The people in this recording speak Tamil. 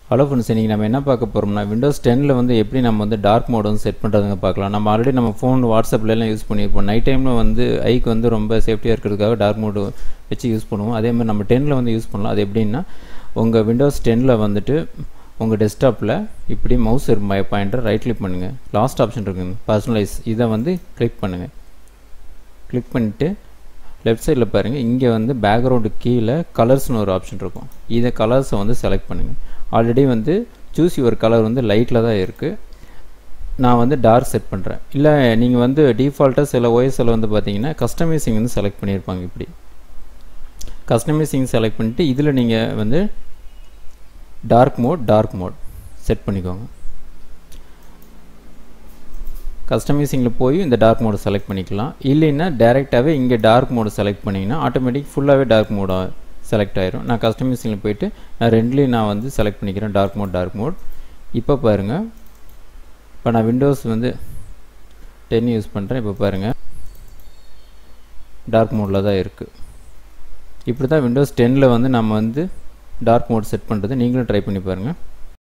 ஹலோ ஃப்ரெண்ட்ஸ் இன்றைக்கி நம்ம என்ன பார்க்க போகிறோம்னா விண்டோஸ் டெனில் வந்து எப்படி நம்ம வந்து டார்க் மோட் வந்து செட் பண்ணுறதுங்க பார்க்கலாம் நம்ம ஆல்ரெடி நம்ம ஃபோன் வாட்ஸ்அப்லலாம் யூஸ் பண்ணியிருப்போம் நைட் டைமில் வந்து ஐக்கு வந்து ரொம்ப சேஃப்டியாக இருக்கிறதுக்காக டார்க் மோடு வச்சு யூஸ் பண்ணுவோம் அதே மாதிரி நம்ம டெனில் வந்து யூஸ் பண்ணலாம் அது எப்படின்னா உங்கள் விண்டோஸ் டெனில் வந்துட்டு உங்கள் டெஸ்க்டாப்பில் இப்படி மவுஸ் பாயிண்டர் ரைட் கிளிக் பண்ணுங்கள் லாஸ்ட் ஆப்ஷன் இருக்குங்க பர்சனலைஸ் இதை வந்து கிளிக் பண்ணுங்கள் கிளிக் பண்ணிவிட்டு லெஃப்ட் சைடில் பாருங்கள் இங்கே வந்து பேக்ரவுண்டு கீழே கலர்ஸ்னு ஒரு ஆப்ஷன் இருக்கும் இதை கலர்ஸை வந்து செலக்ட் பண்ணுங்கள் ஆல்ரெடி வந்து சூஸ் யுவர் கலர் வந்து லைட்டில் தான் இருக்குது நான் வந்து டார்க் செட் பண்ணுறேன் இல்லை நீங்கள் வந்து டிஃபால்ட்டாக சில ஓஎஸ்எல் வந்து பார்த்தீங்கன்னா கஸ்டமைசிங் வந்து செலக்ட் பண்ணியிருப்பாங்க இப்படி கஸ்டமைசிங் செலக்ட் பண்ணிட்டு இதில் நீங்கள் வந்து dark mode dark mode set பண்ணிக்கோங்க கஸ்டமைசிங்கில் போய் இந்த டார்க் மோடை செலக்ட் பண்ணிக்கலாம் இல்லைன்னா டேரெக்டாகவே இங்கே டார்க் மோடு செலக்ட் பண்ணிங்கன்னா ஆட்டோமேட்டிக் ஃபுல்லாகவே டார்க் மோடாக செலக்ட் ஆயிரும் நான் கஸ்டமைசிங்கில் போயிட்டு நான் ரெண்டுலேயும் நான் வந்து செலக்ட் பண்ணிக்கிறேன் டார்க் மோட் டார்க் மோட் இப்போ பாருங்கள் இப்போ நான் விண்டோஸ் வந்து டென் யூஸ் பண்ணுறேன் இப்போ பாருங்கள் டார்க் மோடில் தான் இருக்குது இப்படி தான் விண்டோஸ் டென்னில் வந்து நம்ம வந்து டார்க் மோட் செட் பண்ணுறது நீங்களும் ட்ரை பண்ணி பாருங்கள்